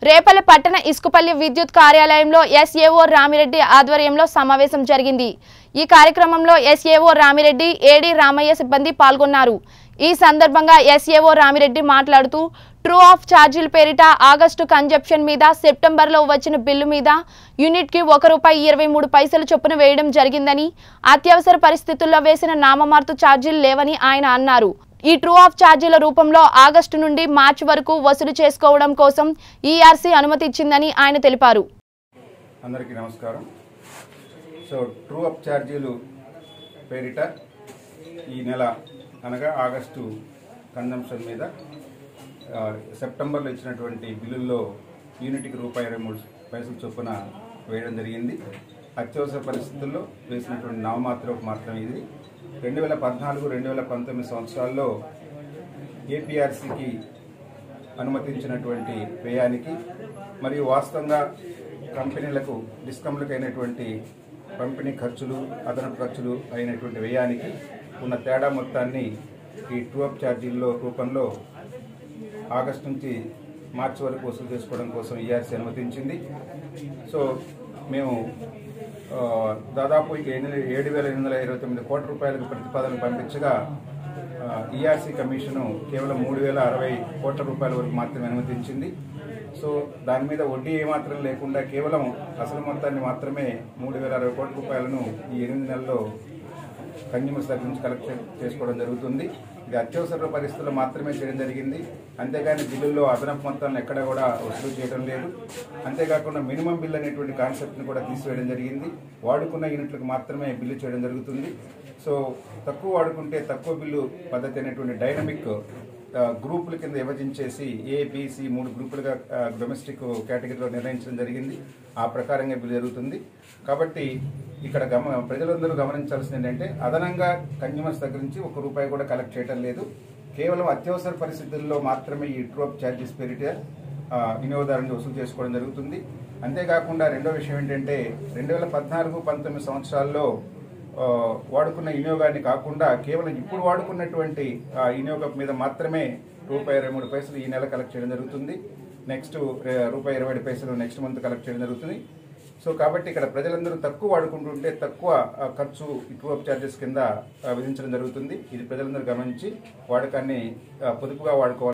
రేపల్లె పట్టణ ఇసుకపల్లి విద్యుత్ కార్యాలయంలో ఎస్ఏఓ రామిరెడ్డి ఆధ్వర్యంలో సమావేశం జరిగింది ఈ కార్యక్రమంలో ఎస్ఏఓ రామిరెడ్డి ఏడి రామయ్య సిబ్బంది పాల్గొన్నారు ఈ సందర్భంగా ఎస్ఏఓ రామిరెడ్డి మాట్లాడుతూ ట్రూ ఆఫ్ ఛార్జీల పేరిట ఆగస్టు కన్జప్షన్ మీద సెప్టెంబర్లో వచ్చిన బిల్లు మీద యూనిట్కి ఒక రూపాయి ఇరవై మూడు పైసలు చొప్పున వేయడం జరిగిందని అత్యవసర పరిస్థితుల్లో వేసిన నామమార్పు ఛార్జీలు లేవని ఆయన అన్నారు ఈ ట్రూ ఆఫ్ ఛార్జీల రూపంలో ఆగస్టు నుండి మార్చి వరకు వసూలు చేసుకోవడం కోసం ఈఆర్సీ అనుమతి ఇచ్చిందని ఆయన తెలిపారు అందరికీ నమస్కారం సో ట్రూ అప్ ఛార్జీలు పేరిట ఈ నెల అనగా ఆగస్టు కన్జంప్షన్ మీద ఆ, సెప్టెంబర్లో ఇచ్చినటువంటి బిల్లుల్లో యూనిట్కి రూపాయి ఇరవై మూడు పైసలు చొప్పున వేయడం జరిగింది అత్యవసర పరిస్థితుల్లో వేసినటువంటి నామమాత్రకు మాత్రమే ఇది రెండు వేల పద్నాలుగు రెండు వేల పంతొమ్మిది సంవత్సరాల్లో ఏపీఆర్సీకి అనుమతించినటువంటి వ్యయానికి మరియు వాస్తవంగా కంపెనీలకు డిస్కమ్లకు అయినటువంటి పంపిణీ ఖర్చులు అదనపు ఖర్చులు అయినటువంటి వ్యయానికి ఉన్న తేడా మొత్తాన్ని ఈ టూ అప్ ఛార్జీల్లో రూపంలో ఆగస్టు నుంచి మార్చి వరకు వసూలు చేసుకోవడం కోసం ఈఆర్సీ అనుమతించింది సో మేము ఆ, దాదాపు ఇక ఎనిమిది ఏడు వేల ఎనిమిది వందల ఇరవై తొమ్మిది కోట్ల రూపాయలకు ప్రతిపాదన పంపించగా ఈఆర్సీ కమిషను కేవలం మూడు వేల అరవై కోట్ల రూపాయల వరకు మాత్రమే అనుమతించింది సో దాని మీద వడ్డీ ఏమాత్రం లేకుండా కేవలం అసలు మొత్తాన్ని మాత్రమే మూడు వేల అరవై కోట్ల రూపాయలను ఈ ఎనిమిది నెలల్లో కన్జ్యూమర్స్ దగ్గర నుంచి కలెక్ట్ చే- చేసుకోవడం జరుగుతుంది ఇది అత్యవసర పరిస్థితుల్లో మాత్రమే చేయడం జరిగింది అంతేగాని బిల్లుల్లో అదనపు మొత్తాలను ఎక్కడ కూడా వసూలు చేయడం లేదు అంతేకాకుండా మినిమం బిల్ అనేటువంటి కాన్సెప్ట్ని కూడా తీసివేయడం జరిగింది వాడుకున్న యూనిట్లకు మాత్రమే బిల్లు చేయడం జరుగుతుంది సో తక్కువ వాడుకుంటే తక్కువ బిల్లు పద్ధతి అనేటువంటి డైనమిక్ ఆ, గ్రూపుల కింద విభజించేసి ఏ బిసి మూడు గ్రూపులుగా ఆ, డొమెస్టిక్ కేటగిరీలో నిర్ణయించడం జరిగింది ఆ ప్రకారంగా బిల్లు జరుగుతుంది కాబట్టి ఇక్కడ గమ ప్రజలందరూ గమనించాల్సింది ఏంటంటే అదనంగా కన్జ్యూమర్స్ దగ్గర నుంచి ఒక రూపాయి కూడా కలెక్ట్ చేయడం లేదు కేవలం అత్యవసర పరిస్థితుల్లో మాత్రమే ఈ ట్రోప్ ఛార్జెస్ పేరిట ఆ, వినియోగదారుని వసూలు చేసుకోవడం జరుగుతుంది అంతేకాకుండా రెండో విషయం ఏంటంటే రెండు వేల పద్నాలుగు పంతొమ్మిది సంవత్సరాల్లో ఆ, వాడుకున్న వినియోగాన్ని కాకుండా కేవలం ఇప్పుడు వాడుకున్నటువంటి ఆ, వినియోగం మీద మాత్రమే రూపాయి ఇరవై మూడు పైసలు ఈ నెల కలెక్ట్ చేయడం జరుగుతుంది నెక్స్ట్ రే- రూపాయి ఇరవై ఏడు పైసలు నెక్స్ట్ మంత్ కలెక్ట్ చేయడం జరుగుతుంది సో కాబట్టి ఇక్కడ ప్రజలందరూ తక్కువ వాడుకుంటుంటే తక్కువ ఆ, ఖర్చు ఎక్కువ ఛార్జెస్ కింద ఆ, విధించడం జరుగుతుంది ఇది ప్రజలందరూ గమనించి వాడకాన్ని ఆ, పొదుపుగా వాడుకోవాలి